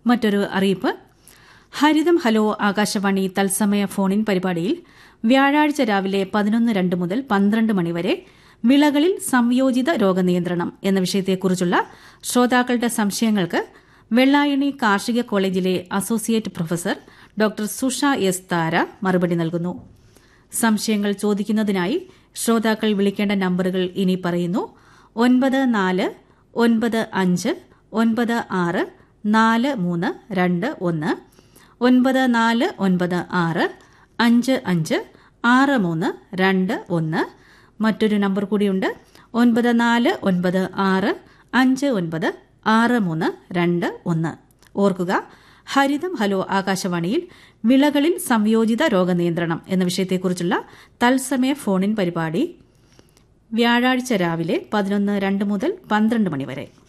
മറ്റൊരു അറിയിപ്പ് ഹരിതം ഹലോ ആകാശവാണി തത്സമയ ഫോണിൻ പരിപാടിയിൽ വ്യാഴാഴ്ച രാവിലെ പതിനൊന്ന് രണ്ട് മുതൽ പന്ത്രണ്ട് മണിവരെ വിളകളിൽ സംയോജിത രോഗനിയന്ത്രണം എന്ന വിഷയത്തെക്കുറിച്ചുള്ള ശ്രോതാക്കളുടെ സംശയങ്ങൾക്ക് വെള്ളായണി കാർഷിക കോളേജിലെ associate professor doctor Susha S Thara മറുപടി നൽകുന്നു സംശയങ്ങൾ ചോദിക്കുന്നതിനായി ശ്രോതാക്കൾ വിളിക്കേണ്ട നമ്പറുകൾ ഇനി പറയുന്നു ഒൻപത് നാല് ഒൻപത് അഞ്ച് ഒൻപത് ആറ് നാല് മൂന്ന് രണ്ട് ഒന്ന് ഒൻപത് നാല് ഒൻപത് ആറ് അഞ്ച് അഞ്ച് ആറ് മൂന്ന് രണ്ട് ഒന്ന് മറ്റൊരു നമ്പർ കൂടിയുണ്ട് ഒൻപത് നാല് ഒൻപത് ആറ് അഞ്ച് ഒൻപത് ആറ് മൂന്ന് രണ്ട് ഒന്ന് ഓർക്കുക ഹരിതം ഹലോ ആകാശവാണിയിൽ വിളകളിൽ സംയോജിത രോഗനിയന്ത്രണം എന്ന വിഷയത്തെക്കുറിച്ചുള്ള തത്സമയ ഫോണിൻ പരിപാടി വ്യാഴാഴ്ച രാവിലെ പതിനൊന്ന് രണ്ട് മുതൽ പന്ത്രണ്ട് മണിവരെ